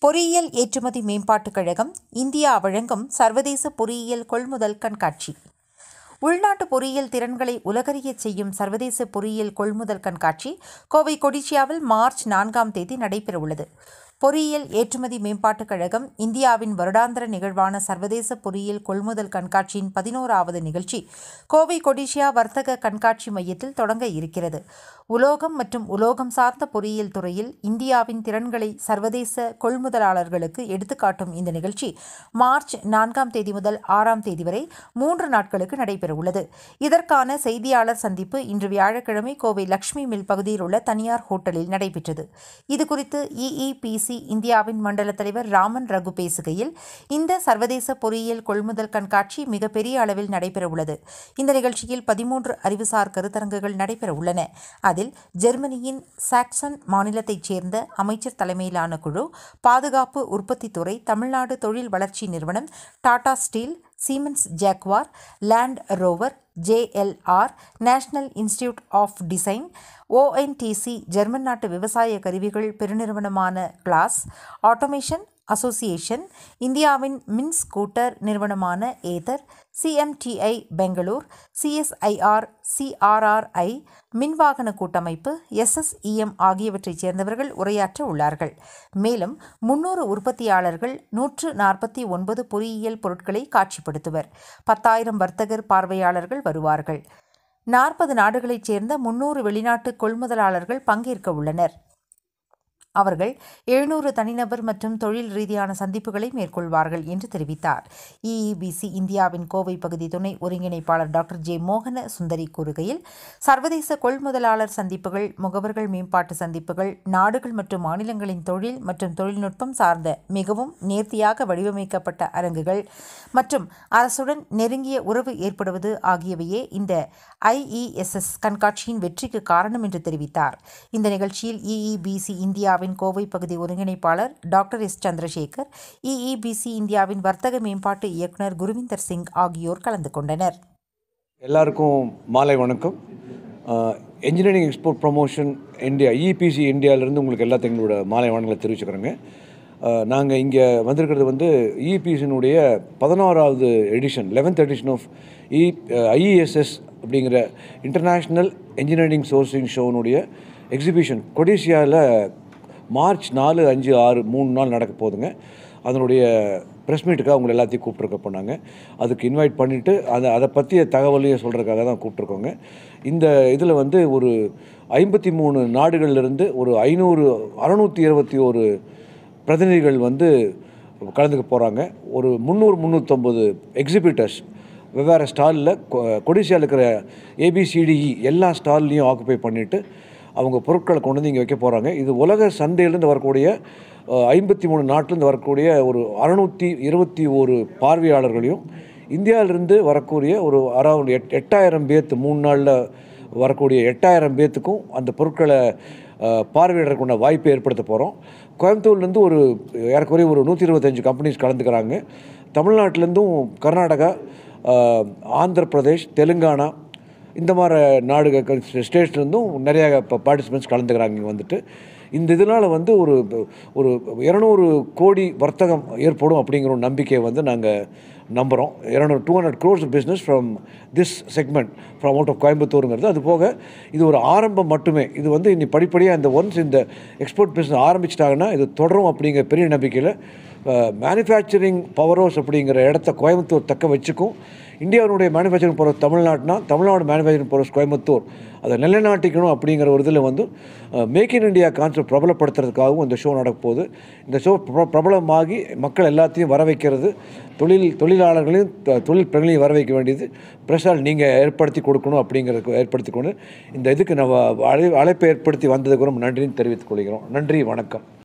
பொறியியல் ஏற்றுமதி மேம்பாட்டுக் கழகம் இந்தியா வழங்கும் சர்வதேச பொறியியல் கொள்முதல் கண்காட்சி உள்நாட்டு பொறியியல் திறன்களை உலகறியச் செய்யும் சர்வதேச பொறியியல் கொள்முதல் கண்காட்சி கோவை கொடிசியாவில் மார்ச் நான்காம் தேதி நடைபெறவுள்ளது பொறியியல் ஏற்றுமதி மேம்பாட்டுக் கழகம் இந்தியாவின் வருடாந்திர நிகழ்வான சர்வதேச பொறியியல் கொள்முதல் கண்காட்சியின் பதினோராவது நிகழ்ச்சி கோவை கொடிஷியா வர்த்தக கண்காட்சி மையத்தில் தொடங்க இருக்கிறது உலோகம் மற்றும் உலோகம் சார்ந்த பொறியியல் துறையில் இந்தியாவின் திறன்களை சர்வதேச கொள்முதலாளர்களுக்கு எடுத்துக்காட்டும் இந்த நிகழ்ச்சி மார்ச் நான்காம் தேதி முதல் ஆறாம் தேதி வரை மூன்று நாட்களுக்கு நடைபெறவுள்ளது இதற்கான செய்தியாளர் சந்திப்பு இன்று வியாழக்கிழமை கோவை லக்ஷ்மி மில் பகுதியில் உள்ள தனியார் ஹோட்டலில் நடைபெற்றது இதுகுறித்து இஇபிசி இந்தியாவின் மண்டல தலைவர் ராமன் ரகு பேசுகையில் இந்த சர்வதேச பொறியியல் கொள்முதல் கண்காட்சி மிகப்பெரிய அளவில் நடைபெறவுள்ளது இந்த நிகழ்ச்சியில் பதிமூன்று அறிவுசார் கருத்தரங்குகள் நடைபெறவுள்ளன அதில் ஜெர்மனியின் சாக்சன் மாநிலத்தைச் சேர்ந்த அமைச்சர் தலைமையிலான குழு பாதுகாப்பு உற்பத்தித்துறை தமிழ்நாடு தொழில் வளர்ச்சி நிறுவனம் Tata steel Siemens Jaguar Land Rover JLR National Institute of Design ONDC German நாட்டு விவசாய கருவிகள் பெருநிறுவனமான கிளாஸ் ஆட்டோமேஷன் அசோசியேஷன் இந்தியாவின் மின் ஸ்கூட்டர் நிறுவனமான Ather CMTI Bangalore CSIR CRRI மின்வாகன கூட்டமைப்பு எஸ்எஸ்இஎம் ஆகியவற்றைச் சேர்ந்தவர்கள் உரையாற்ற உள்ளார்கள் மேலும் முன்னூறு உற்பத்தியாளர்கள் நூற்று நாற்பத்தி ஒன்பது பொறியியல் பொருட்களை காட்சிப்படுத்துவர் பத்தாயிரம் வர்த்தகர் பார்வையாளர்கள் வருவார்கள் நாற்பது நாடுகளைச் சேர்ந்த முன்னூறு வெளிநாட்டு கொள்முதலாளர்கள் பங்கேற்க உள்ளனர் அவர்கள் எழுநூறு தனிநபர் மற்றும் தொழில் ரீதியான சந்திப்புகளை மேற்கொள்வார்கள் என்று தெரிவித்தார் இஇபிசி இந்தியாவின் கோவை பகுதி துணை ஒருங்கிணைப்பாளர் டாக்டர் ஜே மோகன சுந்தரி கூறுகையில் சர்வதேச கொள்முதலாளர் சந்திப்புகள் முகவர்கள் மேம்பாட்டு சந்திப்புகள் நாடுகள் மற்றும் மாநிலங்களின் தொழில் மற்றும் தொழில்நுட்பம் சார்ந்த மிகவும் நேர்த்தியாக வடிவமைக்கப்பட்ட அரங்குகள் மற்றும் அரசுடன் நெருங்கிய உறவு ஏற்படுவது ஆகியவையே இந்த ஐஇஎஸ்எஸ் கண்காட்சியின் வெற்றிக்கு காரணம் என்று தெரிவித்தார் இந்த நிகழ்ச்சியில் இஇபிசி இந்தியா இந்தியாவின் கோவை பகுதி ஒருங்கிணைப்பாளர் டாக்டர் எஸ் சந்திரசேகர் இஇபிசி இந்தியாவின் வர்த்தக மேம்பாட்டு இயக்குனர் குருவிந்தர் சிங் ஆகியோர் கலந்து கொண்டனர் எல்லாருக்கும் மாலை வணக்கம் engineering export promotion India EPC இந்தியாவிலேருந்து உங்களுக்கு எல்லாத்தையும் எங்களோட மாலை வணக்கங்களை தெரிவிச்சுக்கிறேங்க நாங்கள் இங்கே வந்திருக்கிறது வந்து இபிசினுடைய பதினோராவது edition eleventh edition of E IESS அப்படிங்கிற இன்டர்நேஷ்னல் என்ஜினியரிங் சோர்சிங் ஷோனுடைய எக்ஸிபிஷன் கொடிசியாவில் மார்ச் நாலு அஞ்சு ஆறு மூணு நாள் நடக்க போகுதுங்க அதனுடைய ப்ரெஸ் மீட்டுக்காக அவங்களை எல்லாத்தையும் கூப்பிட்ருக்க போனாங்க அதுக்கு இன்வைட் பண்ணிவிட்டு அதை அதை பற்றிய தகவலையும் சொல்கிறதுக்காக தான் கூப்பிட்ருக்கோங்க இந்த இதில் வந்து ஒரு ஐம்பத்தி மூணு நாடுகள்லேருந்து ஒரு ஐநூறு அறநூற்றி இருபத்தி ஒரு பிரதிநிதிகள் வந்து கலந்துக்க போகிறாங்க ஒரு முந்நூறு முந்நூற்றம்பது எக்ஸிபிட்டர்ஸ் வெவ்வேறு ஸ்டாலில் கொடிசியாவில் இருக்கிற ஏபிசிடிஇ எல்லா ஸ்டால்லையும் ஆக்குப்பை பண்ணிவிட்டு அவங்க பொருட்களை கொண்டு வந்து இங்கே வைக்க போகிறாங்க இது உலக சந்தையிலேருந்து வரக்கூடிய ஐம்பத்தி மூணு நாட்டிலேருந்து வரக்கூடிய ஒரு அறநூற்றி இருபத்தி ஒரு பார்வையாளர்களையும் இந்தியாவிலிருந்து வரக்கூடிய ஒரு அரௌண்ட் எட் எட்டாயிரம் பேர்த்து மூணு நாளில் வரக்கூடிய எட்டாயிரம் பேர்த்துக்கும் அந்த பொருட்களை பார்வையிடறதுக்குள்ள வாய்ப்பை ஏற்படுத்த போகிறோம் கோயம்புத்தூர்லேருந்து ஒரு ஏறக்குறைய ஒரு நூற்றி இருபத்தஞ்சு கம்பெனிஸ் கலந்துக்கிறாங்க தமிழ்நாட்டிலேருந்தும் கர்நாடகா ஆந்திர பிரதேஷ் தெலுங்கானா இந்த மாதிரி நாடுகள் ஸ்டேட்ஸ்லேருந்தும் நிறையா இப்போ பார்ட்டிசிபெண்ட்ஸ் கலந்துக்கிறாங்க இங்கே வந்துட்டு இந்த இதனால் வந்து ஒரு ஒரு இரநூறு கோடி வர்த்தகம் ஏற்படும் அப்படிங்கிற ஒரு நம்பிக்கையை வந்து நாங்கள் நம்புகிறோம் இரநூறு two hundred crores business from this segment from out of கோயம்புத்தூருங்கிறது அது போக இது ஒரு ஆரம்பம் மட்டுமே இது வந்து இன்னி படிப்படியாக இந்த ஒன்ஸ் இந்த எக்ஸ்போர்ட் பிஸ்னஸ் ஆரம்பிச்சிட்டாங்கன்னா இது தொடரும் அப்படிங்கிற பெரிய நம்பிக்கையில் மேனுஃபேக்சரிங் பவர் ஹவுஸ் அப்படிங்கிற இடத்த கோயம்புத்தூர் தக்க வச்சுக்கும் இந்தியாவுடைய மேனுஃபேக்சரிங் போகிற தமிழ்நாடுனா தமிழ்நாடு மேனுஃபேக்சரிங் போகிற கோயம்புத்தூர் அதை நிலைநாட்டிக்கணும் அப்படிங்கிற ஒரு இதில் வந்து மேக் இன் இந்தியா கான்செப்ட் பிரபலப்படுத்துறதுக்காகவும் இந்த ஷோ நடக்க போகுது இந்த ஷோ பிரபலமாகி மக்கள் எல்லாத்தையும் வர வைக்கிறது தொழில் தொழிலாளர்களையும் தொழில் பெண்களையும் வர வைக்க வேண்டியது பிரசால் நீங்கள் ஏற்படுத்தி கொடுக்கணும் அப்படிங்கிறதுக்கு ஏற்படுத்தி கொண்டு இந்த இதுக்கு நம்ம அழை அழைப்பை ஏற்படுத்தி வந்ததுக்கு ரொம்ப நன்றின்னு தெரிவித்துக் கொள்கிறோம் நன்றி வணக்கம்